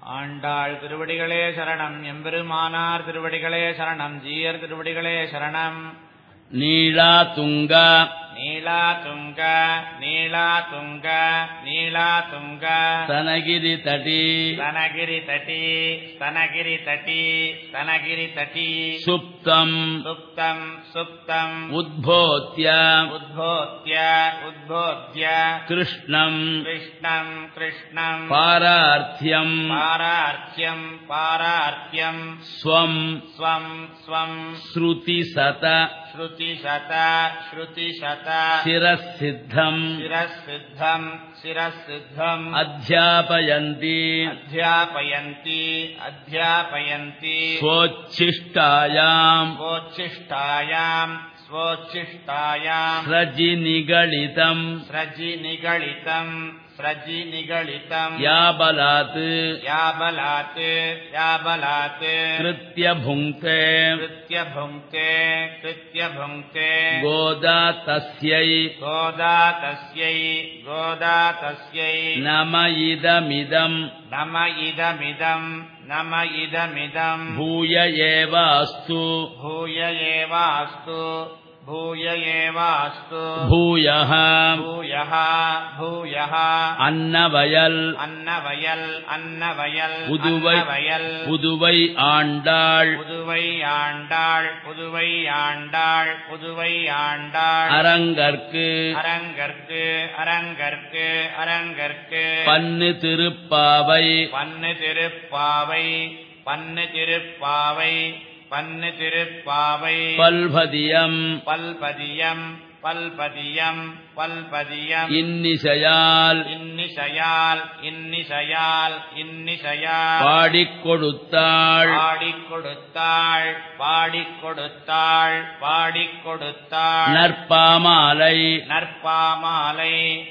ஆண்டாள் திருவடிகளே சரணம் எம்பெருமானார் திருவடிகளே சரணம் ஜீயர் திருவடிகளே சரணம் நீளா துங்கா நீலா துங்க நீலா துங்க நீலா துங்க தனகிரி தடி ಸ್ತನಗಿರಿ ತಟಿ ಸ್ತನಗಿರಿ ತಟಿ ಸ್ತನಗಿರಿ ತಟಿ சுப்தம் ಸುಪ್ತಂ ಸುಪ್ತಂ உத்போத்ய ಉದ್ಭೋತ್ಯ ಉದ್ಭೋತ್ಯ கிருஷ்ணம் ಕೃಷ್ಣಂ ಕೃಷ್ಣಂ பாரார்த்தியம் ಪಾರಾರ್ಥ್ಯಂ ಪಾರಾರ್ಥ್ಯಂ ஸ்வம் ಸ್ವಂ ಸ್ವಂ ஸ்ருதி சத ಶ್ರುತಿಶತ ಶ್ರುತಿಶತ சிரசித்தம் ಶಿರಸಿದ್ಧಂ ಶಿರಸಿದ್ಧಂ அத்தியாபயந்தி ಅಧ್ಯಾಪಯಂತಿ ಅಧ್ಯಾಪಯಂತಿ स्वोच्छिष्टायाम् ಸ್ವೋಚ್ಛಿಷ್ಟಾಯಾಂ ಸ್ವೋಚ್ಛಿಷ್ಟಾಯಾಂ स्रजि निगलितम् ಸ್ರಜಿ ನಿಗಳಿತಂ ಸ್ರಜಿ ನಿಗಳಿತಂ या बलात् ಯಾ ಬಲಾತ್ ಯಾ ಬಲಾತ್ कृत्य भुङ्क्ते ಕೃತ್ಯ ಭುಂಕ್ತೆ ಕೃತ್ಯ ಭುಂಕ್ತೆ गोदा तस्यै ಗೋದಾ ತಸ್ಯೈ ಗೋದಾ ತಸ್ಯೈ नम इदमिदम् ನಮ ಇದಮಿದಂ ನಮ ಇದಮಿದಂ भूय एवास्तु ಭೂಯ ಏವಾಸ್ತು ಭೂಯ ಏವಾಸ್ತು भूयः ಭೂಯಃ ಭೂಯಃ अन्नवयल् ಅನ್ನವಯಲ್ ಅನ್ನವಯல் புதுவை ಅನ್ನವಯல் புதுவை ஆண்டாள் புதுவை ஆண்டாள் புதுவை ஆண்டாள் புதுவை ஆண்டாள் அரங்கற்கு அரங்கற்கு அரங்கற்கு அரங்கற்கு பன்னு திருப்பாவை பன்னு திருப்பாவை பன்னு திருப்பாவை பன்னு திருப்பாவை பல்பதியம் பல்பதியம் பல்பதியம் பல்பதியம் இன்னிசையால் இன்னிசையால் இன்னிசையால் இன்னிசையால் பாடிக் கொடுத்தாள் பாடிக் கொடுத்தாள் பாடிக் கொடுத்தாள் பாடிக் கொடுத்தாள் நற்பாமாலை நற்பாமாலை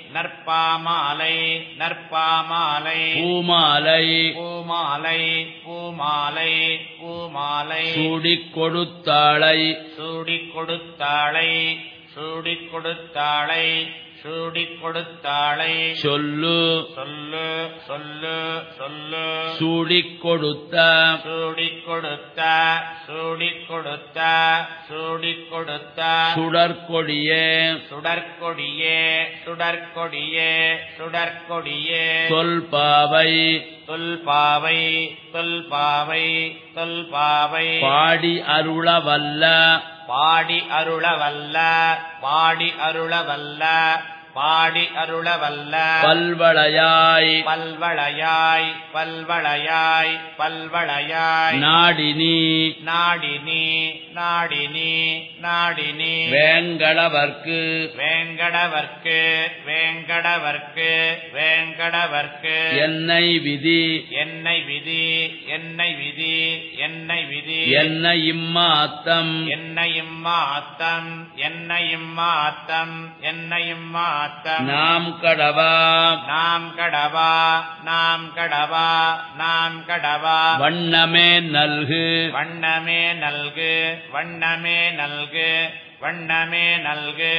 நற்பாமாலை நற்பாமாலை பூமாலை பூமாலை பூமாலை பூமாலை சூடிக் கொடுத்தாளை சூடிக் கொடுத்தாளை சூடிக் கொடுத்தாளை சூடிக் கொடுத்தாளை சொல்லு சொல்லு சொல்லு சொல்லு சூடிக் கொடுத்த சூடிக் கொடுத்த சூடிக் கொடுத்த சூடிக் கொடுத்த சுடற்கொடியே சுடற்கொடியே சுடற்கொடியே சுடற்கொடியே தொல்பாவை தொல்பாவை தொல்பாவை தொல்பாவை பாடி அருளவல்ல பாடி அருளவல்ல பாடி அருளவல்ல பாடி அருளவல்ல பல்வளையாய் பல்வளையாய் பல்வளையாய் பல்வளையாய் நாடினி நாடினி நாடினி நாடினி வேங்கடவர்க்கு வேங்கடவர்க்கு வேங்கடவர்க்கு வேங்கடவர்க்கு என்னை விதி என்னை விதி என்னை விதி என்னை விதி என்ன இம்மாத்தம் என்னையும்மா அத்தம் என்னையும்மா அத்தம் என்னையும்மா அத்தம் நாம் கடவா நாம் கடவா நாம் கடவா நாம் கடவா வண்ணமே நல்கு வண்ணமே நல்கு வண்ணமே நல்கு வண்ணமே நல்கு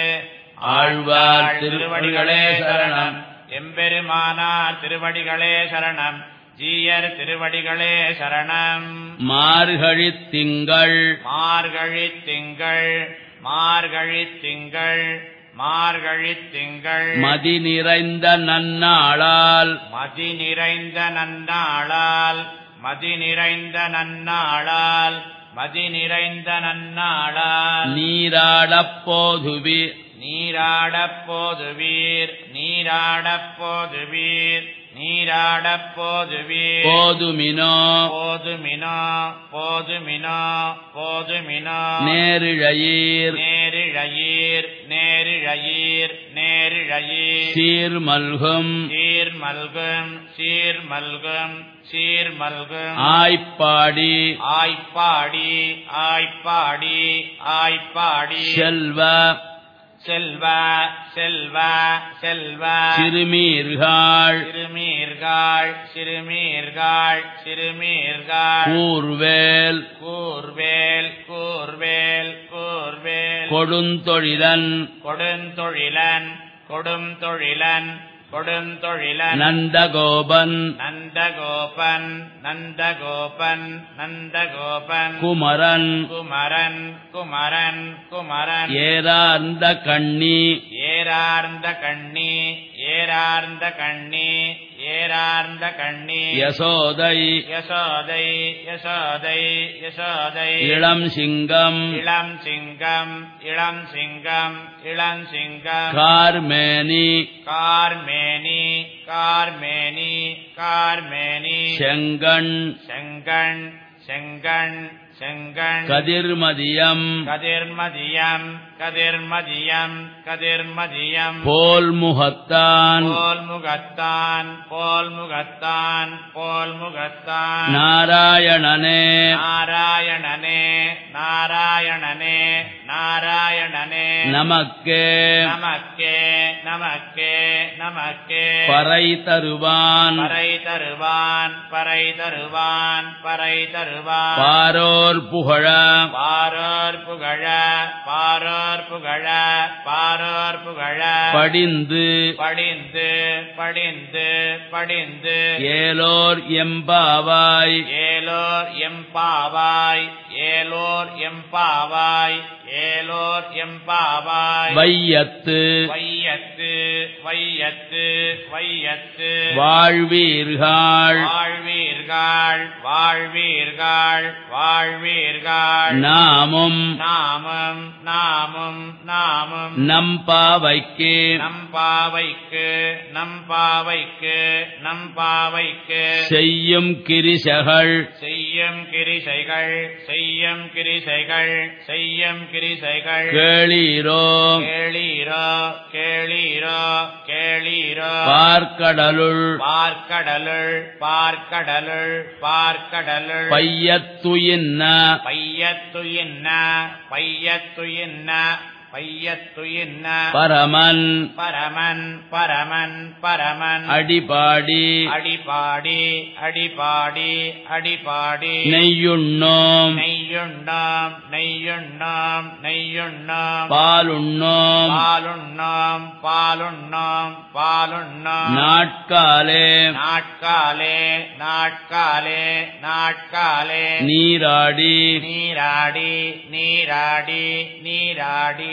ஆழ்வார் திருவடிகளே சரணம். எம்பெருமானார் திருவடிகளே சரணம் ஜீயர் திருவடிகளே சரணம் மார்கழித் திங்கள் மார்கழி திங்கள் மார்கழி திங்கள் மார்கழி திங்கள் மதி நிறைந்த நன்னாளால் மதி நிறைந்த நன்னாளால் மதி நிறைந்த நன்னாளால் மதி நிறைந்த நன்னாளால் நீராடப் போதுவி நீராடப் போதுவீர் நீராடப் போதுவீர் நீராடப் போதுவீர் போதுமினோ போதுமினோ போதுமினோ போதுமினோ நேரிழையீர் நேரிழையீர் நேரிழையீர் நேரிழையீர் சீர்மல்கும் சீர் மல்கும் சீர் மல்கும் சீர் மல்கும் ஆய்ப்பாடி ஆய்ப்பாடி ஆய்ப்பாடி ஆய்ப்பாடி செல்வ செல்வ செல்வ செல்வ சிறுமீர்கள் சிறுமீர்காள் சிறுமீர்காள் சிறுமீர்காள் கூர்வேல் கூர்வேல் கூர்வேல் கூர்வேல் கொடுந்தொழிலன் கொடுந்தொழிலன் கொடுந்தொழிலன் கொடுந்தொழிலன் நந்தகோபன் நந்தகோபன் நந்தகோபன் நந்தகோபன் குமரன் குமரன் குமரன் குமரன் ஏரார்ந்த கண்ணி ஏரார்ந்த கண்ணி ஏரார்ந்த கண்ணி ஏரார்ந்த கண்ணி யசோதை யசோதை யசோதை யசோதை இளம் சிங்கம் இளம் சிங்கம் இளம் சிங்கம் இளம் சிங்கம் கார்மேனி கார்மேனி கார்மேனி கார்மேனி செங்கண் செங்கண் செங்கண் செங்கண் கதிர்மதியம் கதிர்மதியம் கதிர்மதியம் கதிர்மதியம் போல் முகத்தான் போல் முகத்தான் போல் முகத்தான் போல் முகத்தான் நாராயணனே நாராயணனே நாராயணனே நாராயணனே நமக்கே நமக்கே நமக்கே நமக்கே பறை தருவான் பறை தருவான் பறை தருவான் பறை தருவான் பாரோர் புகழ பாரோர் புகழ பாரோர் புகழ பாரோர் புகழ படிந்து படிந்து படிந்து படிந்து ஏலோர் எம்பாவாய் ஏலோர் எம்பாவாய் ஏலோர் எம்பாவாய் ஏலோர் எம்பாவாய் வையத்து வையத்து வையத்து வையத்து வாழ்வீர்கள் வாழ்வீர்கள் வாழ்வீர்கள் வாழ்வீர்கள் நாமும் நாமம் நாமம் நாமம் நம்பாவைக்கு நம்பாவைக்கு நம்பாவைக்கு நம்பாவைக்கு செய்யும் கிரிசகள் செய்யும் கிரிசைகள் செய்யும் கிரிசைகள் செய்யும் கிரிசைகள் கேளீரோ கேளீரோ கேளீரோ கேளீரோ பார்க்கடலுள் பார்க்கடலுள் பார்க்கடலுள் பார்க்கடலுள் பையத்துயின்ன பையத்துயின்ன பையத்துயின்ன பையத்துயின்ன பரமன் பரமன் பரமன் பரமன் அடிபாடி அடிபாடி அடிபாடி அடிபாடி நெய்யுண்ணோம் நெய்யுண்ணாம் நெய்யுண்ணாம் நெய்யுண்ணாம் பாலுண்ணோம் பாலுண்ணாம் பாலுண்ணாம் பாலுண்ணாம் நாட்காலே நாட்காலே நாட்காலே நாட்காலே நீராடி நீராடி நீராடி நீராடி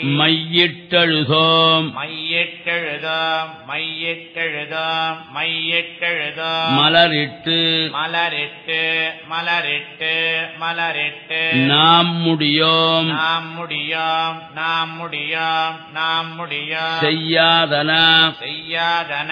மையிட்டழுதோம் மையிட்டெழுதாம் மையிட்டெழுதாம் மையிட்டெழுதாம் மலரிட்டு மலரிட்டு மலரிட்டு மலரிட்டு நாம் முடியோம் நாம் முடியாம் நாம் முடியாம் நாம் முடியாம் செய்யாதன செய்யாதன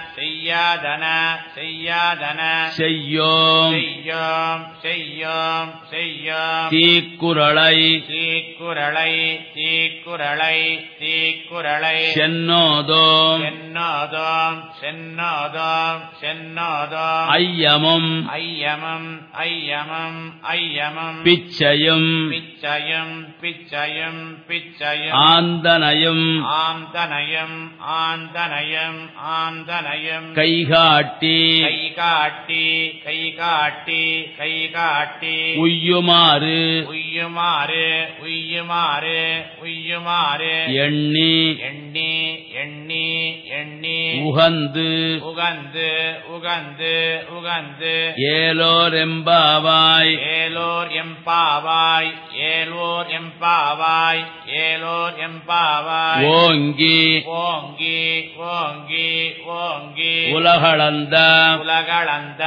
செய்யாதன செய்யாதன செய்யோம் செய்யோம் செய்யோம் செய்யோம் தீக்குறளை தீக்குறளை தீக்குறளை தீக்குறளை சென்னோதோம் சென்னோதோம் சென்னோதோம் சென்னோதோம் ஐயமும் ஐயமம் ஐயமம் ஐயமம் பிச்சையும் பிச்சயம் பிச்சயம் பிச்சயம் ஆந்தனையும் ஆந்தனயம் ஆந்தனயம் ஆந்தனயம் கைகாட்டி கை காட்டி கை காட்டி கை காட்டி உய்யுமாறு உய்யுமாறு உய்யுமாறு உய்யுமாறு எண்ணி எண்ணி எண்ணி எண்ணி உகந்து உகந்து உகந்து உகந்து ஏலோர் எம்பாவாய் ஏலோர் எம்பாவாய் ஏலோர் எம்பாவாய் ஏலோர் எம்பாவாய் ஓங்கி ஓங்கி ஓங்கி ஓங்கி உலகளந்த உலகளந்த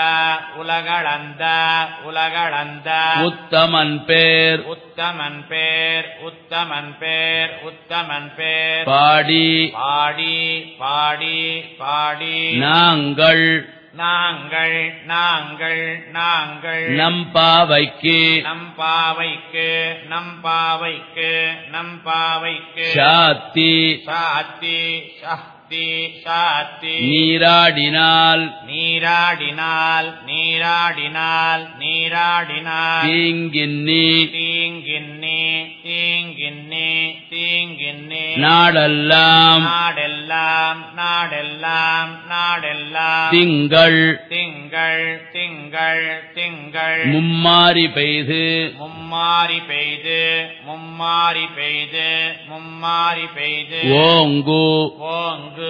உலகளந்த உலகளந்த உத்தமன் பேர் உத்தமன் பேர் உத்தமன் பேர் உத்தமன் பேர் பாடி பாடி பாடி பாடி நாங்கள் நாங்கள் நாங்கள் நாங்கள் நம் பாவைக்கு நம் பாவைக்கு நம் பாவைக்கு நம் பாவைக்கு சாத்தி சாத்தி சக்தி சாத்தி நீராடினால் நீராடினால் நீராடினால் நீராடினால் தீங்கின்னி தீங்கின்னி தீங்கின்னி தீங்கின்னே நாடெல்லாம் நாடெல்லாம் நாடெல்லாம் நாடெல்லாம் திங்கள் திங்கள் திங்கள் திங்கள் மும்மாரி பெய்து மும்மாரி பெய்து மும்மாரி பெய்து மும்மாரி பெய்து ஓங்கு ஓங்கு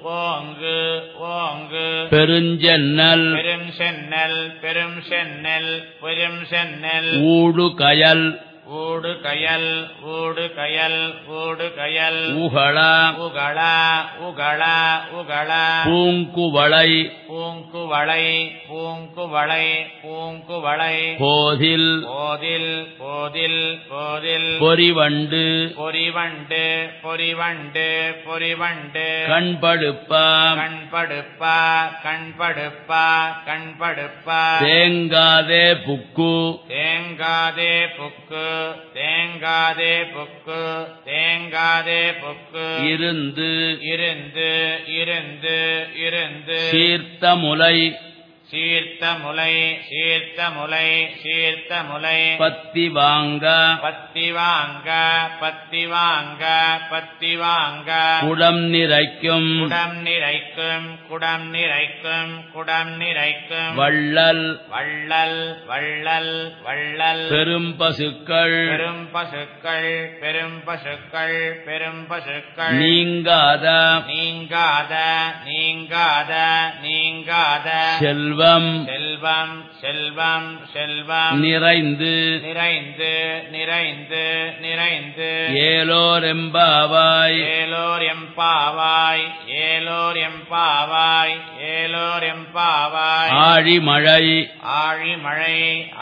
ஓங்கு ஓங்கு பெருஞ்சென்னல் பெரும் சென்னல் பெரும் சென்னல் பெரும் சென்னல் ஊடு கயல் ஊடு கயல் ஊடு கயல் ஊடு கயல் உகள உகள உகள உகள பூங்குவளை பூங்குவளை பூங்குவளை பூங்குவளை போதில் போதில் போதில் போதில் பொறிவண்டு பொறிவண்டு பொறிவண்டு பொறிவண்டு கண்படுப்ப கண்படுப்பா கண்படுப்பா கண்படுப்பா தேங்காதே புக்கு தேங்காதே புக்கு தேங்காதே புக்கு தேங்காதே புக்கு இருந்து இருந்து இருந்து இருந்து சீர்த்த முலை சீர்த்த முலை சீர்த்த முலை சீர்த்த முலை பத்தி வாங்க பத்தி வாங்க பத்தி வாங்க பத்தி வாங்க குடம் நிறைக்கும் குடம் நிறைக்கும் குடம் நிறைக்கும் குடம் நிறைக்கும் வள்ளல் வள்ளல் வள்ளல் வள்ளல் பெரும் பசுக்கள் பெரும் பசுக்கள் பெரும் பசுக்கள் பெரும் பசுக்கள் நீங்காத நீங்காத நீங்காத நீங்காத செல்வம் செல்வம் செல்வம் செல்வம் நிறைந்து நிறைந்து நிறைந்து நிறைந்து ஏலோர் எம்பாவாய் ஏலோர் எம்பாவாய் ஏலோர் எம்பாவாய் ஏலோர் எம்பாவாய் ஆழிமழை ஆழிமழை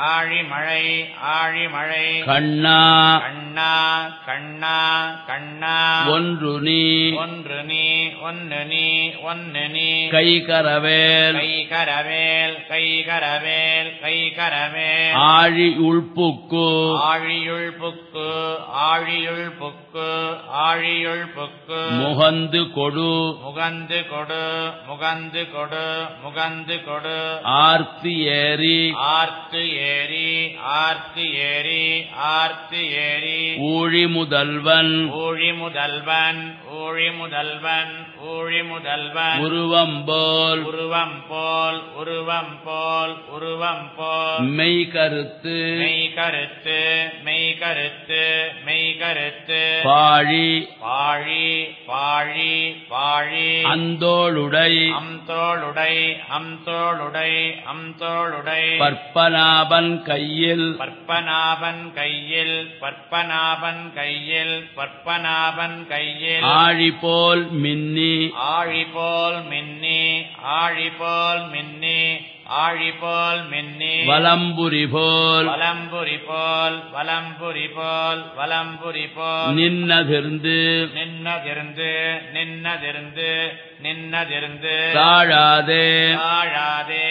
ஆழிமழை ஆழிமழை கண்ணா கண்ணா கண்ணா கண்ணா ஒன்று நீ ஒன்று நீ ஒன்னு நீ ஒன்னு நீ கை கரவேல் கை கரவேல் கை கரவேல் கை கரவேல் ஆழி உள்புக்கு ஆழியுள் புக்கு ஆழியுள் புக்கு ஆழியுள் புக்கு முகந்து கொடு முகந்து கொடு முகந்து கொடு முகந்து கொடு ஆர்த்தி ஏறி ஆர்த்து ஏரி ஆர்த்து ஏரி ஆர்த்து ஏரி ஊழி முதல்வன் ஊழி முதல்வன் ஊழி முதல்வன் ஊழி முதல்வன் உருவம் போல் உருவம் போல் உருவம் போல் உருவம் போல் மெய் கருத்து மெய் கருத்து மெய் கருத்து மெய் கருத்து பாழி பாழி பாழி பாழி அந்தோளுடை அம்தோளுடை அம்தோளுடை அம்தோளுடை பற்பனாபன் கையில் பற்பநாபன் கையில் பற்பநாபன் கையில் பற்பநாபன் கையில் ஆழி போல் மின்னி ஆழி போல் மின்னி ஆழி போல் மின்னி ஆழி போல் மின்னி வலம்புரி போல் வலம்புரி போல் வலம்புரி போல் வலம்புரி போல் நின்னதிர்ந்து நின்னதிருந்து நின்னதிருந்து நின்னதிருந்து தாழாதே தாழாதே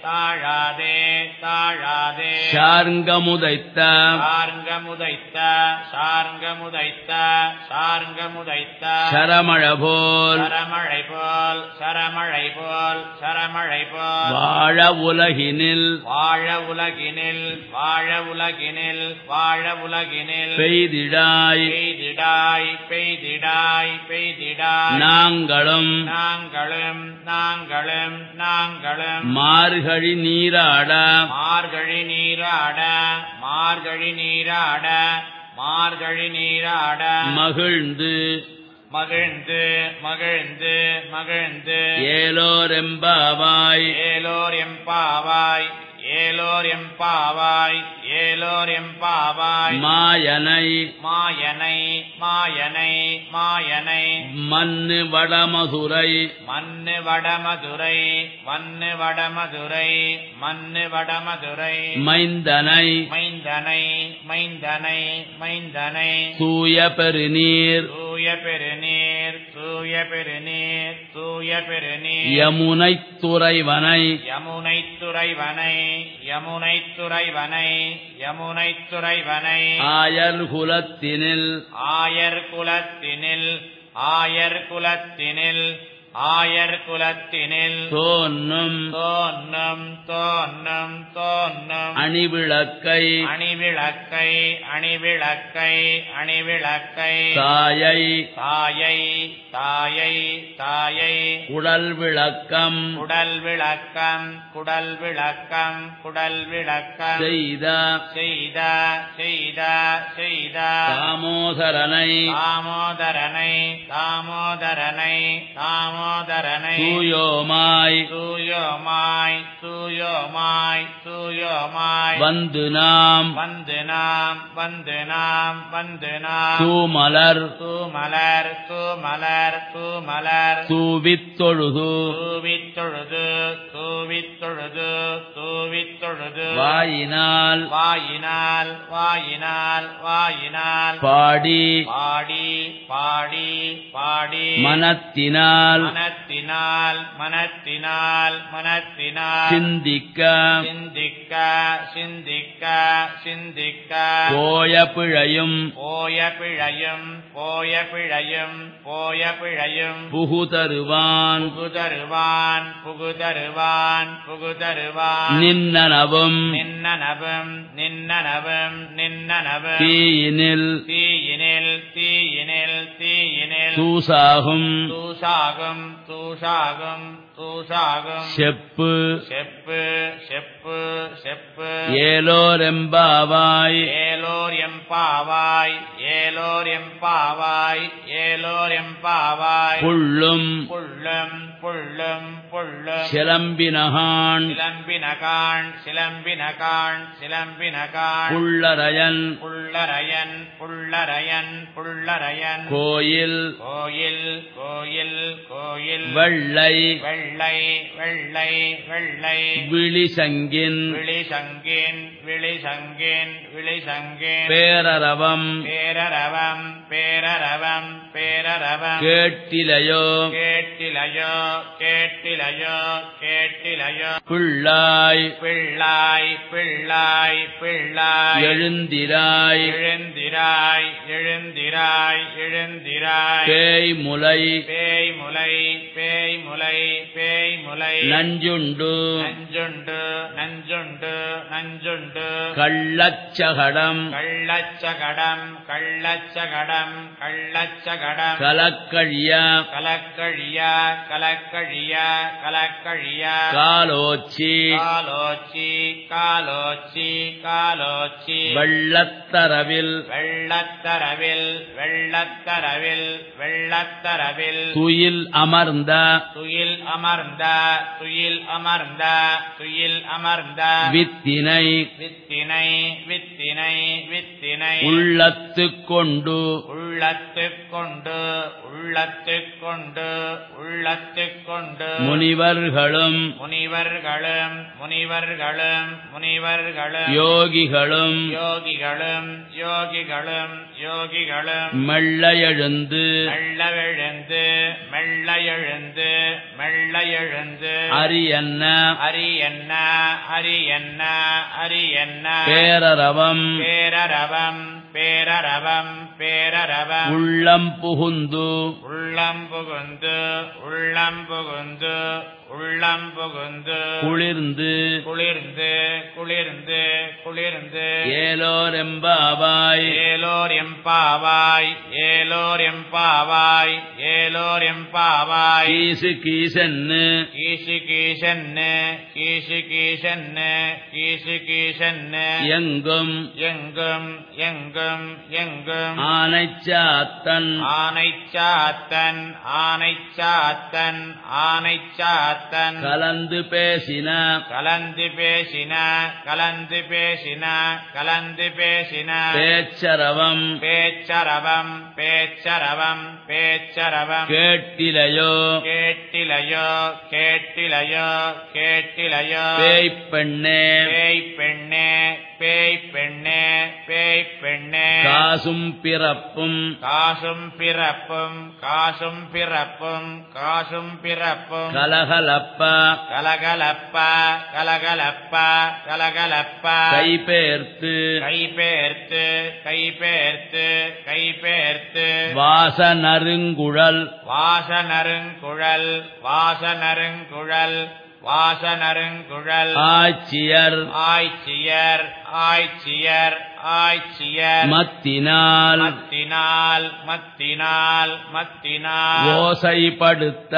தாழாதே தாழாதே சார்ங்கமுதைத்த சார்ங்கமுதைத்த சார்ங்கமுதைத்த சார்ங்கமுதைத்த சரமழ போல் சரமழை போல் சரமழை போல் சரமழை போல் வாழ உலகினில் வாழ உலகினில் வாழ உலகினில் வாழ உலகினில் பெய்திடாய் பெய்திடாய் பெய்திடாய் பெய்திடாய் நாங்களும் நாங்களும் நாங்களும் நாங்களும் மார்கழி நீராட மார்கழி நீராட மார்கழி நீராட மார்கழி நீராட மகிழ்ந்து மகிழ்ந்து மகிழ்ந்து மகிழ்ந்து ஏலோர் எம்பாவாய் ஏலோர் எம்பாவாய் ஏலோர் எம்பாவாய் ஏலோர் எம்பாவாய் மாயனை மாயனை மாயனை மாயனை மண்ணு வடமதுரை மண்ணு வடமதுரை மண்ணு வடமதுரை மண்ணு வடமதுரை மைந்தனை மைந்தனை மைந்தனை மைந்தனை தூய பெருநீர் தூய பெருநீர் தூய பெருநீர் தூய பெருநீர் யமுனை துறைவனை யமுனை துறைவனை யமுனை துறைவனை யமுனை துறைவனை ஆயர் குலத்தினில் ஆயர் குலத்தினில் ஆயர் குலத்தினில் ஆயர் குலத்தினில் தோன்னும் தோன்னும் தோன்னும் தோன்னும் அணிவிளக்கை அணிவிளக்கை அணிவிளக்கை அணிவிளக்கை தாயை தாயை தாயை தாயை உடல் விளக்கம் குடல் விளக்கம் குடல் விளக்கம் குடல் விளக்கம் செய்த செய்த செய்த செய்த தாமோதரனை தாமோதரனை தாமோதரனை தாமோதரனை தூயோமாய் தூயோமாய் தூயோமாய் தூயோமாய் வந்து நாம் வந்து நாம் வந்து நாம் வந்து நாம் தூமலர் தூமலர் தூமலர் தூமலர் தூவித் தொழுது தூவித் தொழுது தூவித் தொழுது தூவித் தொழுது வாயினால் வாயினால் வாயினால் வாயினால் பாடி பாடி பாடி பாடி மனத்தினால் மனத்தினால் மனத்தினால் மனத்தினால் சிந்திக்க சிந்திக்க சிந்திக்க சிந்திக்க போய பிழையும் போய பிழையும் போய பிழையும் போய பிழையும் புகுதருவான் புகுதருவான் புகுதருவான் புகுதருவான் நின்னனவும் நின்னனவும் நின்னனவும் நின்னனவும் தீயினில் தீயினில் தீயினில் தீயினில் தூசாகும் தூசாகும் தூசாகும் தூசாகும் செப்பு செப்பு செப்பு செப்பு ஏலோரெம்பாவாய் ஏலோர் எம்பாவாய் ஏலோர் எம்பாவாய் ஏலோர் எம்பாவாய் புள்ளும் புள்ளும் புள்ளும் புள்ளும் சிலம்பினகான் சிலம்பினகான் சிலம்பினகான் சிலம்பினகான் புள்ளரையன் புள்ளரையன் புள்ளரையன் புள்ளரையன் கோயில் கோயில் கோயில் கோயில் வெள்ளை வெள்ளை வெள்ளை வெள்ளை விழிசங்கின் விழிசங்கின் விழிசங்கின் விழிசங்கின் பேரரவம் பேரரவம் பேரரவம் பேரரவம் கேட்டிலையோ கேட்டிலையோ கேட்டிலையோ கேட்டிலையோ பிள்ளாய் பிள்ளாய் பிள்ளாய் பிள்ளாய் எழுந்திராய் எழுந்திராய் எழுந்திராய் எழுந்திராய் பேய் முலை பேய் முலை பேய் முலை பேய் முலை நஞ்சுண்டு நஞ்சுண்டு நஞ்சுண்டு நஞ்சுண்டு கள்ளச்சகடம் கள்ளச்சகடம் கள்ளச்சகடம் கள்ளச்சகடம் கலக்கழிய கலக்கழிய கலக்கழிய கலக்கழிய காலோச்சி காலோச்சி காலோச்சி காலோச்சி வெள்ளத்தரவில் வெள்ளத்தரவில் வெள்ளத்தரவில் வெள்ளத்தரவில் துயில் அமர்ந்த துயில் அமர்ந்த துயில் அமர்ந்த துயில் அமர்ந்த வித்தினை வித்தினை வித்தினை வித்தினை உள்ளத்துக் கொண்டு உள்ளத்துக் கொண்டு உள்ளத்துக் கொண்டு உள்ளத்துக் கொண்டு முனிவர்களும் முனிவர்களும் முனிவர்களும் முனிவர்களும் யோகிகளும் யோகிகளும் யோகிகளும் யோகிகளும் மெல்ல எழுந்து மெல்ல எழுந்து மெல்ல எழுந்து மெல்ல எழுந்து அரி என்ன அரி என்ன அரி என்ன அரி என்ன பேரரவம் பேரரவம் பேரரவம் பேரரவம் உள்ளம் புகுந்து உள்ளம் புகுந்து உள்ளம் புகுந்து உள்ளம் புகுந்து குளிர்ந்து குளிர்ந்து குளிர்ந்து குளிர்ந்து ஏலோரெம்பாவாய் ஏலோர் எம்பாவாய் ஏலோர் எம்பாவாய் ஏலோர் எம்பாவாய் கீசு கீசன்னு கீசு கீசன்னு கீசு கீசன்னு கீசு கீசன்னு எங்கும் எங்கும் எங்கும் எங்கும் ஆனைச்சாத்தன் ஆனைச்சாத்தன் ஆனைச்சாத்தன் ஆனைச்சாத்தன் கலந்து பேசின கலந்து பேசின கலந்து பேசின கலந்து பேசின பேச்சரவம் பேச்சரவம் பேச்சரவம் பேச்சரவம் கேட்டிலையோ கேட்டிலையோ கேட்டிலையோ கேட்டிலையோ பேய்ப்பெண்ணே பேய் பெண்ணே பேய் பெண்ணே பேய் பெண்ணே காசு காசும் பிறப்பும் காசும் பிறப்பும் காசும் பிறப்பும் காசும் பிறப்பும் கலகலப்ப கலகலப்ப கலகலப்ப கலகலப்ப கைபேர்த்து கைபேர்த்து கைபேர்த்து கைபேர்த்து வாசனருங்குழல் வாசனருங்குழல் வாசனருங்குழல் வாசனருங்குழல் ஆட்சியர் ஆய்ச்சியர் ஆய்ச்சியர் ஆய்ச்சியர் மத்தினால் மத்தினால் மத்தினால் மத்தினால் ஓசைப்படுத்த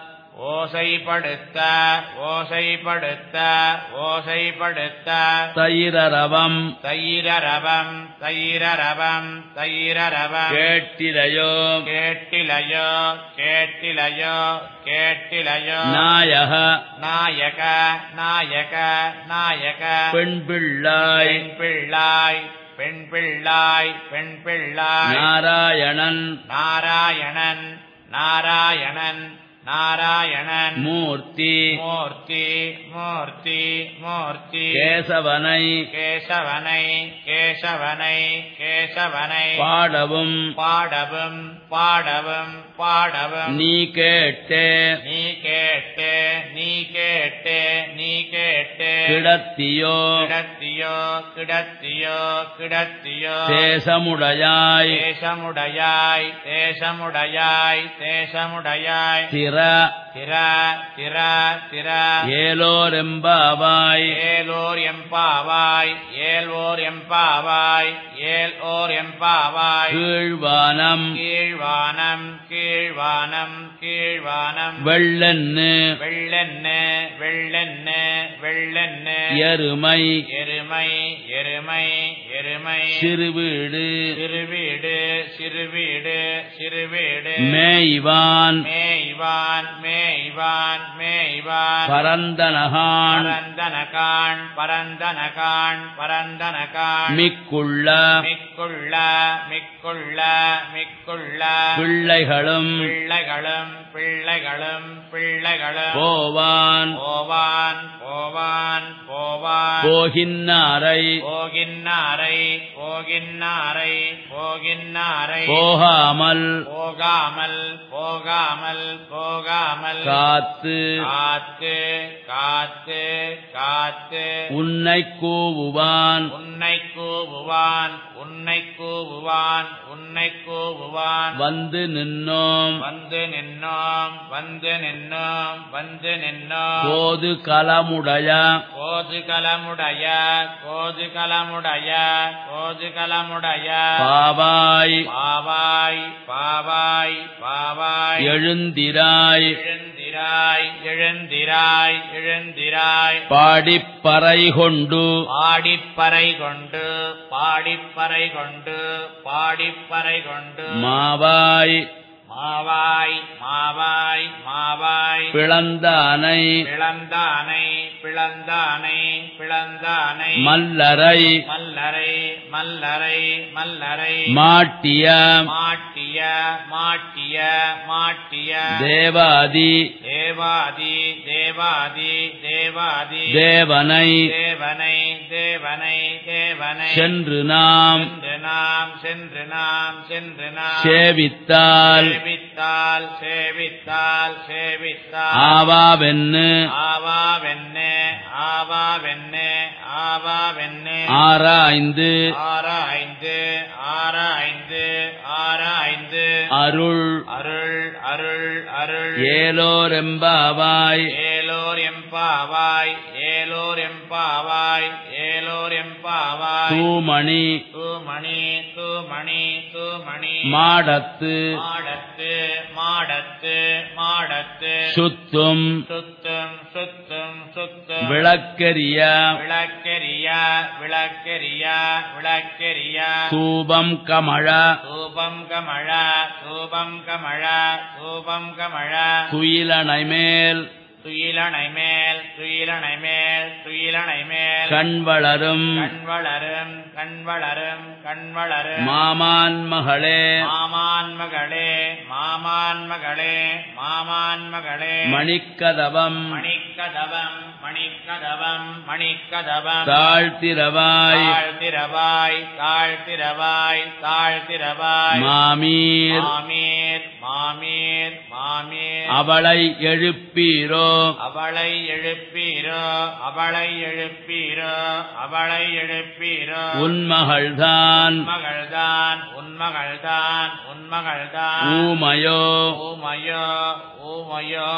ஓசைப்படுத்த ஓசைப்படுத்த ஓசைப்படுத்த தயிரரவம் தைரரவம் தைரரவம் தைரரவம் கேட்டிலையோ கேட்டிலையோ கேட்டிலையோ கேட்டிலையோ நாயக நாயக நாயக நாயக பெண் பிள்ளாய் பெண் பிள்ளாய் பெண் பிள்ளாய் பெண் பிள்ளாய் நாராயணன் நாராயணன் நாராயணன் நாராயணன் மூர்த்தி மூர்த்தி மூர்த்தி மூர்த்தி கேசவனை கேசவனை கேசவனை கேசவனை பாடவும் பாடவும் பாடவும் பாடவும் நீ கேட்டே நீ கேட்டு நீ கேட்டு நீ கேட்டு கிடத்தியோ கிடத்தியோ கிடத்தியோ கிடத்தியோ தேசமுடையாய் தேசமுடையாய் தேசமுடையாய் தேசமுடையாய் திற திர திர திர ஏலோரெம்பாவாய் ஏலோர் எம்பாவாய் ஏல்வோர் எம்பாவாய் ஏல் ஓர் எம்பாவாய் கீழ்வானம் கீழ்வானம் கீழ்வானம் கீழ்வானம் வெள்ளென்னு வெள்ளென்னு வெள்ளென்னு வெள்ளென்னு எருமை எருமை எருமை எருமை சிறுவீடு சிறுவீடு சிறுவீடு சிறுவீடு மேய்வான் மேய்வான் மேய்வான் மேய்வான் பரந்தனகான் பரந்தனகான் பரந்தனகான் பரந்தனகான் மிக்குள்ள மிக்குள்ள மிக்குள்ள மிக்குள்ள பிள்ளைகளும் பிள்ளைகளும் பிள்ளைகளும் பிள்ளைகளும் போவான் போவான் போவான் போவான் போகின்னாரை போகின்னாரை போகின்னாரை போகின்னாரை போகாமல் போகாமல் போகாமல் போகாமல் காத்து காத்து காத்து காத்து உன்னை கூவுவான் உன்னை கூவுவான் உன்னை கூவுவான் உன்னை கூவுவான் வந்து நின்னோம் வந்து நின்னோம் வந்து நின்னோம் வந்து நின்னோம் போது கலமுடைய கோது கலமுடைய கோது கலமுடைய கோது கலமுடைய பாவாய் பாவாய் பாவாய் பாவாய் எழுந்திராய் எழுந்திராய் எழுந்திராய் எழுந்திராய் பாடிப்பறை கொண்டு பாடிப்பறை கொண்டு பாடிப்பறை கொண்டு பாடிப்பறை கொண்டு மாவாய் மாவாய் மாவாய் மாவாய் பிளந்தானை பிளந்தானை பிளந்தானை பிளந்தானை மல்லரை மல்லரை மல்லரை மல்லரை மாட்டிய மாட்டிய மாட்டிய மாட்டிய தேவாதி தேவாதி தேவாதி தேவாதி தேவனை தேவனை தேவனை தேவனை சென்று நாம் சென்று நாம் சென்று நாம் சென்று நாம் சேவித்தால் சேவித்தால் சேவித்தால் சேவித்தால் ஆவாவென்னு ஆவாவென்னு ஆவாவென்னு ஆவாவென்னு ஆராய்ந்து ஆராய்ந்து ஆராய்ந்து ஆராய்ந்து அருள் அருள் அருள் அருள் ஏலோரெம்பாவாய் ஏலோர் எம்பாவாய் ஏலோர் எம்பாவாய் ஏலோர் எம்பாவாய் தூமணி தூமணி தூமணி தூமணி மாடத்து மாடத்து மாடத்து மாடத்து சுத்தும் சுத்தும் சுத்தும் சுத்தும் விளக்கெரிய விளக்கெரிய விளக்கெரிய விளக்கெரிய தூபம் கமழ தூபம் கமழ தூபம் கமழ தூபம் கமழ குயிலணை மேல் துயிலணை மேல் துயிலணை மேல் துயிலணை மேல் கண் வளரும் கண் வளரும் கண் வளரும் கண் வளரும் மாமான் மகளே மாமான் மகளே மாமான் மகளே மாமான் மகளே மணிக்கதவம் மணிக்கதவம் மணிக்கதவம் மணிக்கதவம் தாழ்த்திரவாய் தாழ்த்திரவாய் தாழ்த்திரவாய் தாழ்த்திரவாய் மாமீர் மாமீர் மாமீர் மாமீர் அவளை எழுப்பீரோ அவளை எழுப்பீரோ அவளை எழுப்பீரோ அவளை எழுப்பீரோ உன்மகள்தான் உன்மகள்தான் உன்மகள்தான் உன்மகள்தான் ஊமையோ ஊமயோ ஊமயோ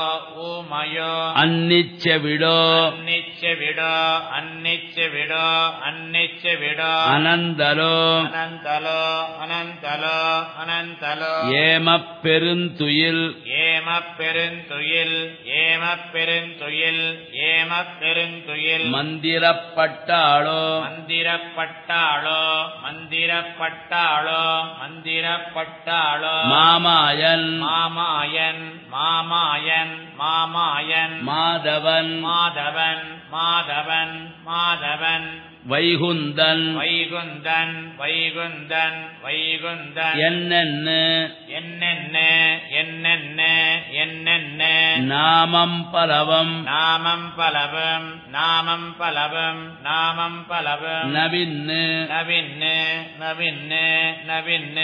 ஊமயோ அந்நிச்ச விடோ அன்னிச்ச விடோ அன்னிச்ச விடோ அன்னிச்ச விடோ அனந்தலோ அனந்தலோ அனந்தலோ அனந்தலோ ஏமப் பெருந்துயில் ஏமப் பெருந்துயில் ஏமப் பெருந்துயில் ஏமப் பெருந்துயில் மந்திரப்பட்டாளோ மந்திரப்பட்டாளோ மந்திரப்பட்டாளோ மந்திரப்பட்டாளோ மாமாயன் மாமாயன் மாமாயன் மாமாயன் மாதவன் மாதவன் மாதவன் மாதவன் வைகுந்தன் வைகுந்தன் வைகுந்தன் வைகுந்தன் என்னென்ன என்னென்ன என்னென்ன என்னென்ன நாமம் பலவம் நாமம் பலவும் நாமம் பலவும் நாமம் பலவும் நவின்னு நவின்னு நவின்னு நவின்னு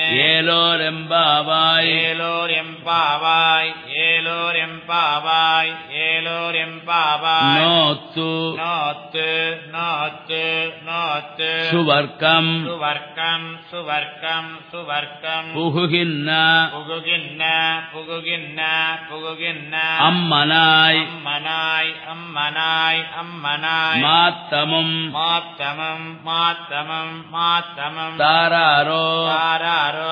ஏலோரெம்பாவாய் ஏலோர் எம்பாவாய் ஏலோர் எம்பாவாய் ஏலோர் எம்பாவாய் நோத்து நோத்து நோத்து நோத்து சுவர்க்கம் சுவர்க்கம் சுவர்க்கம் சுவர்க்கம் புகுகின்ன புகுகின்ன புகுகின்ன புகுகின்ன அம்மனாய் அம்மனாய் அம்மனாய் அம்மனாய் மாத்தமும் மாத்தமம் மாத்தமம் மாத்தமம் தாராரோ தாராரோ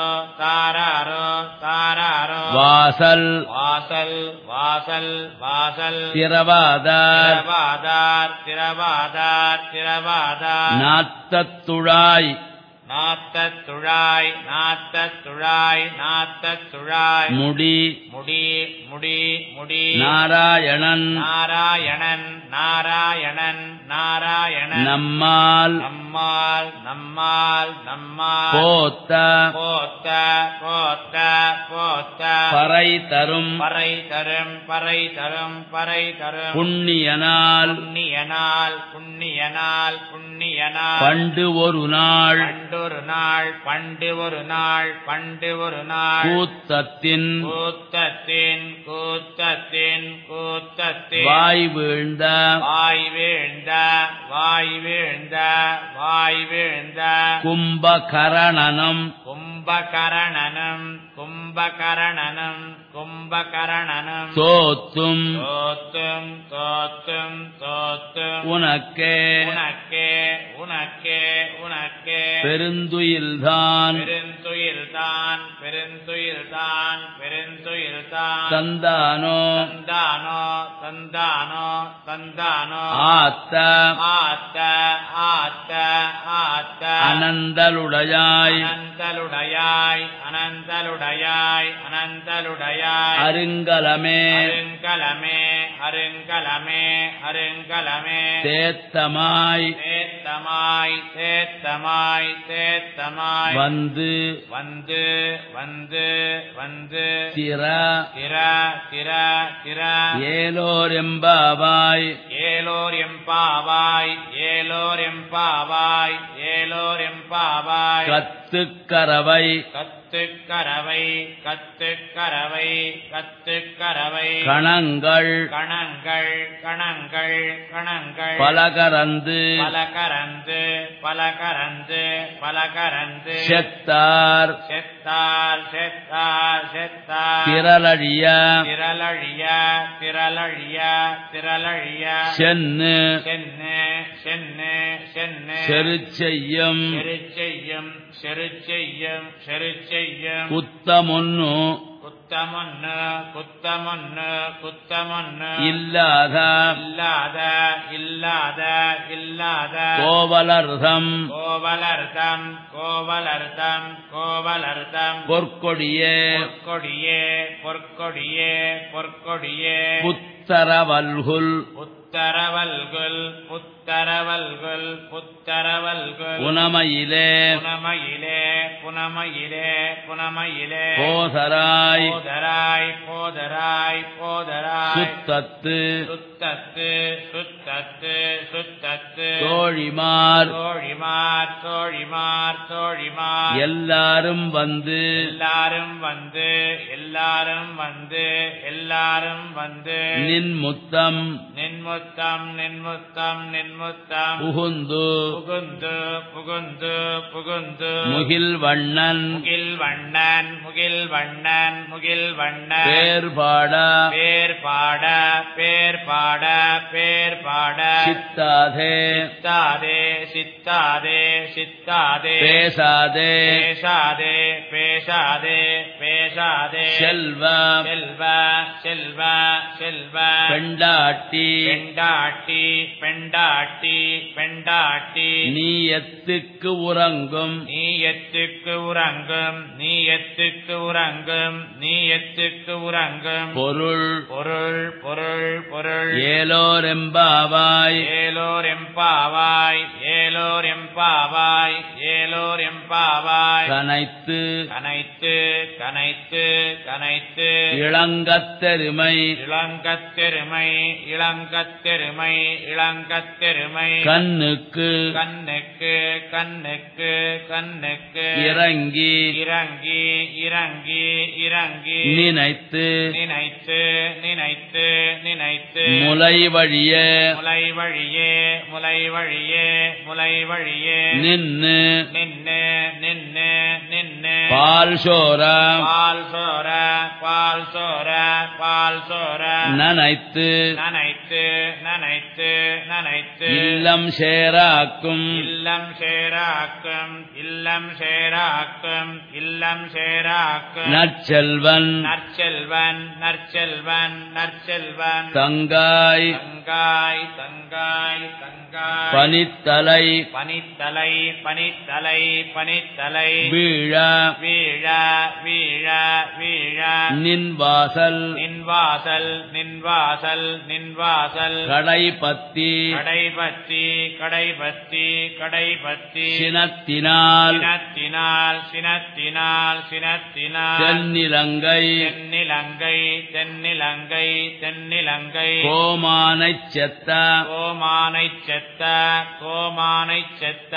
தாராரோ தாராரோ வாசல் வாசல் வாசல் வாசல் திரவாதார் திரவாதார் திரவாதார் திரவாதார் நாத்தத்துழாய் நாத்தத் துழாய் நாத்தத் துழாய் நாத்தத் துழாய் முடி முடி முடி முடி நாராயணன் நாராயணன் நாராயணன் நாராயணன் நம்மால் நம்மால் நம்மால் நம்மால் போத்த போத்த போத்த போத்த பறை தரும் பறை தரும் பறை தரும் பறை தரும் புண்ணியனால் புண்ணியனால் புண்ணியனால் புண்ணியனால் பண்டு ஒரு நாள் பண்டொரு நாள் பண்டு ஒரு நாள் பண்டு ஒரு நாள் கூத்தத்தின் கூத்தத்தின் கூத்தத்தின் கூத்தத்தின் வாய் வீழ்ந்த வாய் வீழ்ந்த வாய் வீழ்ந்த வாய் வீழ்ந்த கும்பகரணனம் கும்பகரணனும் கும்பகரணனும் கும்பகரணனும் தோத்தும் தோத்தும் தோத்தும் தோத்தும் உனக்கே உனக்கே உனக்கே உனக்கே பெருந்துயில்தான் பெருந்துயில்தான் பெருந்துயில்தான் பெருந்துயில்தான் தந்தானோ தந்தானோ தந்தானோ தந்தானோ ஆத்த ஆத்த ஆத்த ஆத்த அனந்தலுடையாய் அனந்தலுடையாய் அனந்தலுடையாய் அனந்தலுடையாய் அருங்கலமே அருங்கலமே அருங்கலமே அருங்கலமே தேத்தமாய் தேத்தமாய் தேத்தமாய் தேத்தமாய் வந்து வந்து வந்து வந்து திற திர திர திர ஏலோர் எம்பாவாய் ஏலோர் எம்பாவாய் ஏலோர் எம்பாவாய் ஏலோர் எம்பாவாய் கத்துக்கரவை கத்துக்கரவை கத்துக்கரவை கத்துக்கரவை கணங்கள் கணங்கள் கணங்கள் கணங்கள் பலகரந்து பலகரந்து பலகரந்து பலகரந்து செத்தார் செத்தார் செத்தார் செத்தார் திரளழிய திரளழிய திரளழிய திரளழிய சென்னு சென்னு சென்னு சென்னு செருச்செய்யும் செருச்செய்யும் செருச்செய்யும் செருச்செய்யும் குத்தமொன்னு குத்தமொன்னு குத்தமொன்னு குத்தமொன்னு இல்லாத இல்லாத இல்லாத இல்லாத கோவலர்தம் கோவலர்தம் கோவலர்தம் கோவலர்தம் பொற்கொடியே பொற்கொடியே பொற்கொடியே பொற்கொடியே புத்தரவல்குல் புத்தரவல்குல் புத்தரவல்குல் புத்தரவல்குல் புனமையிலே புனமையிலே புனமையிலே புனமையிலே போதராய் போதராய் போதராய் போதராய் சுத்தத்து சுத்த சுத்தத்து சுத்தத்து சுத்தத்து தோழிமார் தோழிமார் தோழிமார் தோழிமார் எல்லாரும் வந்து எல்லாரும் வந்து எல்லாரும் வந்து எல்லாரும் வந்து நின் முத்தம் நின்முத்தம் நின்முத்தம் நின்முத்தம் புகுந்து புகுந்து புகுந்து புகுந்து முகில் வண்ணன் முகில் வண்ணன் முகில் வண்ணன் முகில் வண்ணன் பேர் பாட பேர் பாட பேர் பாட பேர் பாட சித்தாதே சித்தாதே சித்தாதே சித்தாதே பேசாதே பேசாதே பேசாதே பேசாதே செல்வ செல்வ செல்வ செல்வ பெண்டாட்டி பெண்டாட்டி பெண்டாட்டி பெண்டாட்டி நீயத்துக்கு உறங்கும் நீயத்துக்கு உறங்கும் நீயத்துக்கு உறங்கும் நீயத்துக்கு உறங்கும் பொருள் பொருள் பொருள் பொருள் ஏலோரெம்பாவாய் ஏலோர் எம்பாவாய் ஏலோர் எம்பாவாய் ஏலோர் எம்பாவாய் கனைத்து கனைத்து கனைத்து கனைத்து இளங்கத்தெருமை இளங்கத்தெருமை இளங்கத்தெருமை இளங்கத்தெருமை கண்ணுக்கு கண்ணுக்கு கண்ணுக்கு கண்ணுக்கு இறங்கி இறங்கி இறங்கி இறங்கி நினைத்து நினைத்து நினைத்து நினைத்து முலை வழிய முலை வழியே முலை வழியே முலை வழியே நின்னு நின்னு நின்னு நின்னு பால் சோர பால் சோர பால் சோர பால் சோர நனைத்து நனைத்து நனைத்து நனைத்து இல்லம் சேராக்கும் இல்லம் சேராக்கும் இல்லம் சேராக்கும் இல்லம் சேராக்கும் நற்செல்வன் நற்செல்வன் நற்செல்வன் நற்செல்வன் தங்காய் தங்காய் தங்காய் தங்காய் பனித்தலை பனித்தலை பனித்தலை பனித்தலை வீழ வீழ வீழ வீழ நின் வாசல் நின்வாசல் நின்வாசல் நின்வாசல் கடை பத்தி கடைபத்தி கடைபத்தி கடைபத்தி சினத்தினால் சினத்தினால் சினத்தினால் சினத்தினால் தென்னிலங்கை தென்னிலங்கை தென்னிலங்கை தென்னிலங்கை கோமானைச் செத்த கோமானைச் செத்த கோமானைச் செத்த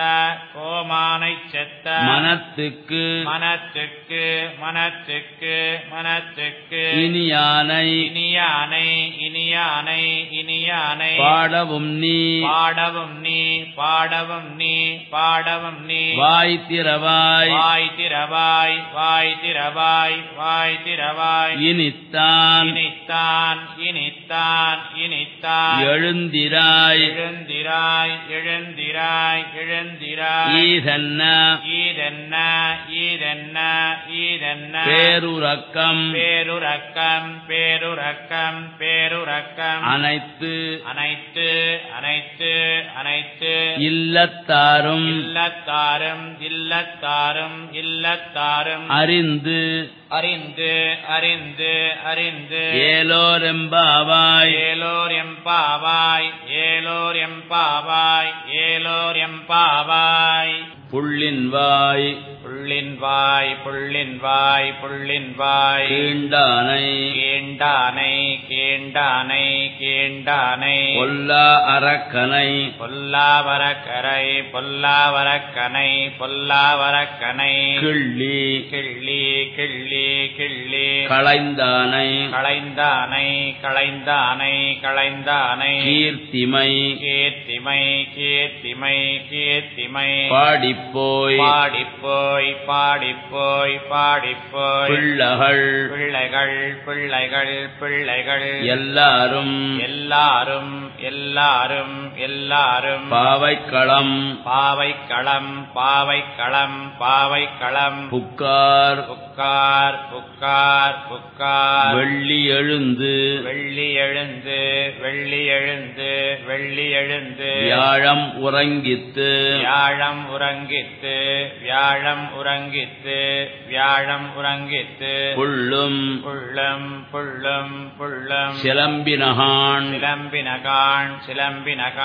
கோமானைச் செத்த மனத்துக்கு மனத்துக்கு மனத்துக்கு மனத்துக்கு இனியானை இனியானை இனியானை இனியானை பாடவும் நீ பாடவும் நீ பாடவும் நீ பாடவும் நீ வாய் திறவாய் வாய் திறவாய் வாய் திறவாய் வாய் திறவாய் இனித்தான் இனித்தான் இனித்தான் இனித்தான் எழுந்திராய் எழுந்திராய் எழுந்திராய் எழுந்திராய் ஈதன்ன ஈதென்ன ஈதென்ன ஈதென்ன பேருறக்கம் பேருறக்கம் பேருறக்கம் பேருறக்கம் அனைத்து அனைத்து அனைத்து அனைத்து இல்லத்தாரும் இல்லத்தாரும் இல்லத்தாரும் இல்லத்தாரும் அறிந்து அறிந்து அறிந்து அறிந்து ஏலோரெம்பாவாய் ஏலோர் எம்பாவாய் ஏலோர் எம்பாவாய் ஏலோர் எம்பாவாய் புள்ளின் வாய் புள்ளின் வாய் புள்ளின் வாய் புள்ளின் வாய் கீண்டானை கேண்டானை கேண்டானை கேண்டானை பொல்லா அரக்கனை பொல்லாவரக்கரை பொல்லாவரக்கனை பொல்லாவரக்கனை கிள்ளி கிள்ளி கிள்ளி கிள்ளி களைந்தானை களைந்தானை களைந்தானை களைந்தானை கீர்த்திமை கீர்த்திமை கீர்த்திமை கீர்த்திமை பாடிப்போய் பாடிப்போய் பாடிப்போய் பாடிப்போய் பிள்ளகள் பிள்ளைகள் பிள்ளைகள் பிள்ளைகள் எல்லாரும் எல்லாரும் எல்லாரும் எல்லாரும் பாவைக்களம் பாவைக்களம் பாவைக்களம் பாவைக்களம் புக்கார் புக்கார் புக்கார் புக்கார் வெள்ளி எழுந்து வெள்ளி எழுந்து வெள்ளி எழுந்து வெள்ளி எழுந்து வியாழம் உறங்கித்து வியாழம் உறங்கித்து வியாழம் உறங்கித்து வியாழம் உறங்கித்து புள்ளும் புள்ளும் புள்ளும் புள்ளும் சிலம்பினகான் சிலம்பினகான் சிலம்பினகான்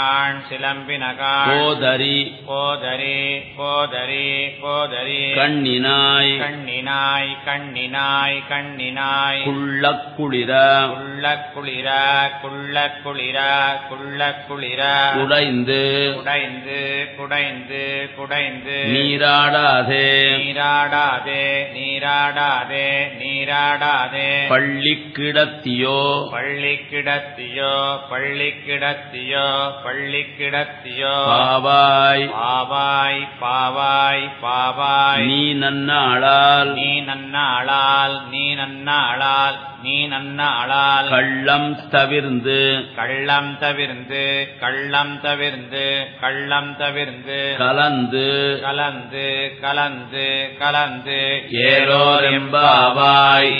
சிலம்பினகான் சிலம்பினகான் போதரி போதரி போதரி போதரி கண்ணினாய் கண்ணினாய் கண்ணினாய் கண்ணினாய் குள்ளக் குளிர குள்ள குளிர குள்ள குளிர குள்ள குளிர உடைந்து குடைந்து குடைந்து குடைந்து நீராடாதே நீராடாதே நீராடாதே நீராடாதே பள்ளி கிடத்தியோ பள்ளி கிடத்தியோ பள்ளி கிடத்தியோ பள்ளி கிடத்தியோ பாவாய் பாவாய் பாவாய் பாவாய் நீ நன்னாளால் நீ நன்னாளால் நீ நன்னாளால் நீ நன்னாளால் கள்ளம் தவிர்ந்து கள்ளம் தவிர்ந்து கள்ளம் தவிர்ந்து கள்ளம் தவிர்ந்து கலந்து கலந்து கலந்து கலந்து ஏலோர் எம்பாவாய்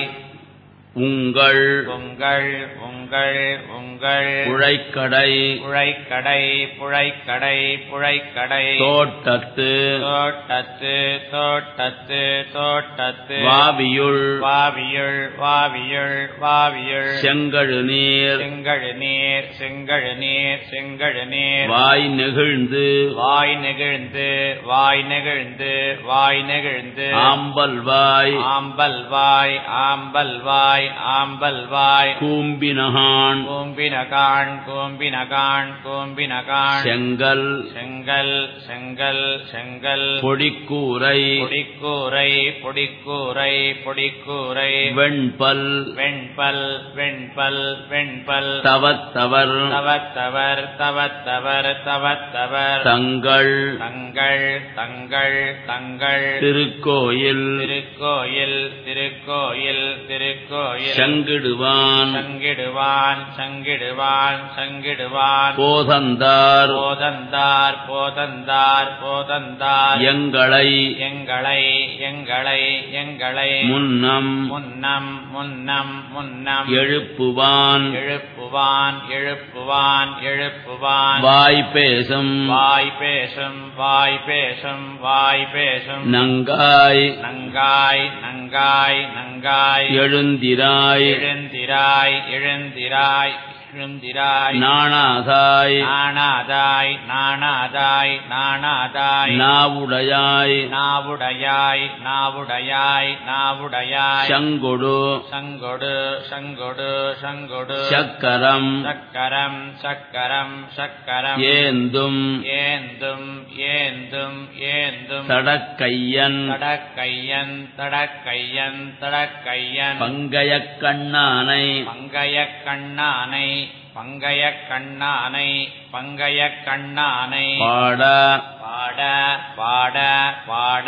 உங்கள் உங்கள் உங்கள் உங்கள் உழைக்கடை புழைக்கடை புழைக்கடை புழைக்கடை தோட்டத்து தோட்டத்து தோட்டத்து தோட்டத்து வாவியுள் வாவியுள் வாவியுள் வாவியுள் செங்கழு நீர் செங்கழு நீர் செங்கழு நீர் செங்கழு நீர் வாய் நெகிழ்ந்து வாய் நெகிழ்ந்து வாய் நெகிழ்ந்து வாய் நெகிழ்ந்து ஆம்பல் வாய் ஆம்பல் வாய் ஆம்பல் வாய் ஆம்பல் வாய் கூம்பினகான் கூம்பினகான் கூம்பினகான் கூம்பினகான் செங்கல் செங்கல் செங்கல் செங்கல் பொடிக்கூரை பொடிக்கூரை பொடிக்கூரை பொடிக்கூரை வெண்பல் வெண்பல் வெண்பல் வெண்பல் தவத்தவர் தவத்தவர் தவத்தவர் தவத்தவர் தங்கள் தங்கள் தங்கள் தங்கள் திருக்கோயில் திருக்கோயில் திருக்கோயில் திருக்கோயில் செங்கிடுவான் சங்கிடுவான் சங்கிடுவான் சங்கிடுவான் போதந்தார் போதந்தார் போதந்தார் போதந்தார் எங்களை எங்களை எங்களை எங்களை முன்னம் முன்னம் முன்னம் முன்னம் எழுப்புவான் எழுப்புவான் எழுப்புவான் எழுப்புவான் வாய் பேசும் வாய் பேசும் வாய் பேசும் வாய் பேசும் நங்காய் நங்காய் நங்காய் நங்காய் எழுந்திராய் எழுந்திராய் எழுந்திராய் எழுந்திராய் நாணாதாய் நாணாதாய் நாணாதாய் நாணாதாய் நாவுடையாய் நாவுடையாய் நாவுடையாய் நாவுடையாய் சங்கொடு சங்கொடு சங்கொடு சங்கொடு சக்கரம் சக்கரம் சக்கரம் சக்கரம் ஏந்தும் ஏந்தும் ஏந்தும் ஏந்தும் தடக்கையன் தடக்கையன் தடக்கையன் தடக்கையன் பங்கயக் கண்ணானை பங்கய கண்ணானை பங்கய கண்ணானை பங்கய கண்ணானை பாட பாட பாட பாட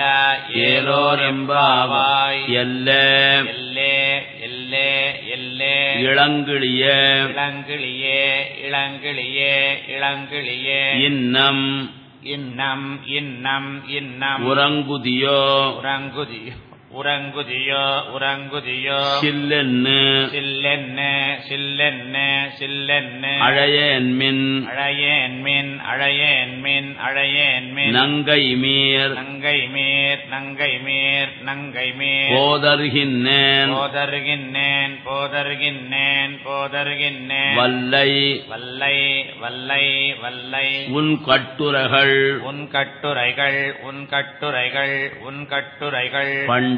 ஏலோர் எம்பாவாய் எல்லே எல்லே எல்லே எல்லே இளங்கிளிய இளங்கிளியே இளங்கிளியே இளங்கிளியே இன்னம் இன்னம் இன்னம் இன்னம் உறங்குதியோ உறங்குதியோ உறங்குதியோ உறங்குதியோ சில்லென்னு சில்லென்னு சில்லென்னு சில்லென்னு அழையன்மின் அழையேன் மின் அழையேன் மின் அழையேன் மின் நங்கை மீர் நங்கை மீர் நங்கை மீர் நங்கை மீர் போதர்கின்னேன் போதருகின்றேன் போதருகின்றேன் போதருகின்றேன் வல்லை வல்லை வல்லை வல்லை உன் கட்டுரைகள் உன் கட்டுரைகள் உன் கட்டுரைகள் உன் கட்டுரைகள் பண்டே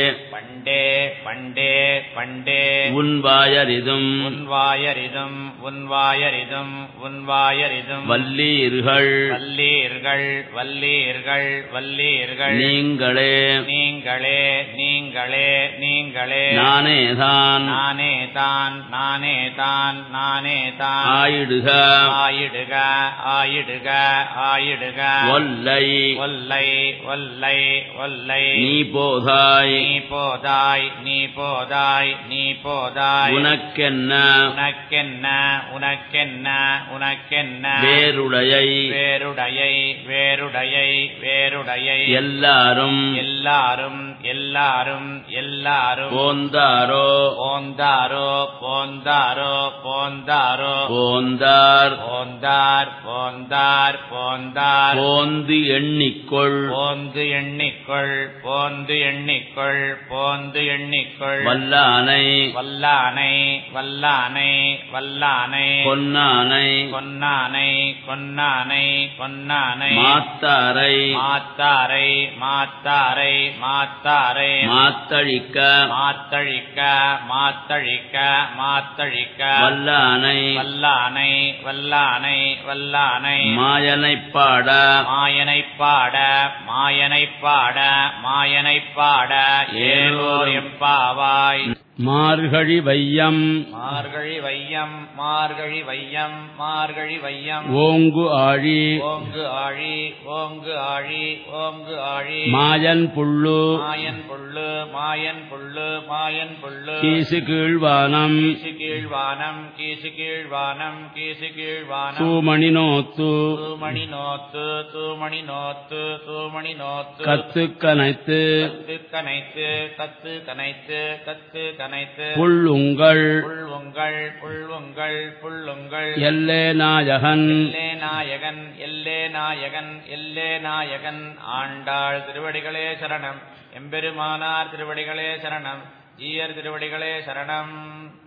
பண்டே பண்டே பண்டே உன் வாயரிதும் உன் வாயரிதும் உன் வாயரிதும் உன் வாயரிதும் வல்லீர்கள் வல்லீர்கள் வல்லீர்கள் வல்லீர்கள் நீங்களே நீங்களே நீங்களே நீங்களே நானேதான் நானே தான் நானே தான் நானே தான் ஆயிடுக ஆயிடுக ஆயிடுக ஆயிடுக ஒல்லை ஒல்லை ஒல்லை ஒல்லை நீ போதாய் நீ போதாய் நீ போதாய் நீ போதாய் உனக்கென்ன உனக்கென்ன உனக்கென்ன உனக்கென்ன வேருடையை வேருடையை வேருடையை வேருடையை எல்லாரும் எல்லாரும் எல்லாரும் எல்லாரும் போந்தாரோ போந்தாரோ போந்தாரோ போந்தாரோ போந்தார் போந்தார் போந்தார் போந்தார் போந்து எண்ணிக்கொள் போந்து எண்ணிக்கொள் போந்து எண்ணிக்கொள் போந்து எண்ணிக்கொள் வல்லானை வல்லானை வல்லானை வல்லானை பொன்னானை கொன்னானை கொன்னானை கொன்னானை மாத்தாரை மாத்தாரை மாத்தாரை மாத்தாரை மாத்தழிக்க மாத்தழிக்க மாத்தழிக்க மாத்தழிக்க வல்லானை வல்லானை வல்லானை வல்லானை மாயனைப் பாட மாயனைப் பாட மாயனைப் பாட மாயனைப் பாட ஏலோர் எம்பாவாய் மார்கழி வையம் மார்கழி வையம் மார்கழி வையம் மார்கழி வையம் ஓங்கு ஆழி ஓங்கு ஆழி ஓங்கு ஆழி ஓங்கு ஆழி மாயன் புள்ளு மாயன் புள்ளு மாயன் புள்ளு மாயன் புள்ளு கீசு கீழ்வானம் கீசு கீழ்வானம் கீசு கீழ்வானம் கீசு கீழ்வானம் சூமணி நோத்து தூமணி நோத்து தூமணி நோத்து தூமணி நோத்து கத்து கனைத்து கத்து கனைத்து கத்து கனைத்து கத்து கனைத்து புள்ளுங்கள் புள்ளுங்கள் புள்ளுங்கள் புள்ளுங்கள் எல்லே நாயகன் எல்லே நாயகன் எல்லே நாயகன் எல்லே நாயகன் ஆண்டாள் திருவடிகளே சரணம் எம்பெருமானார் திருவடிகளே சரணம் ஜீயர் திருவடிகளே சரணம்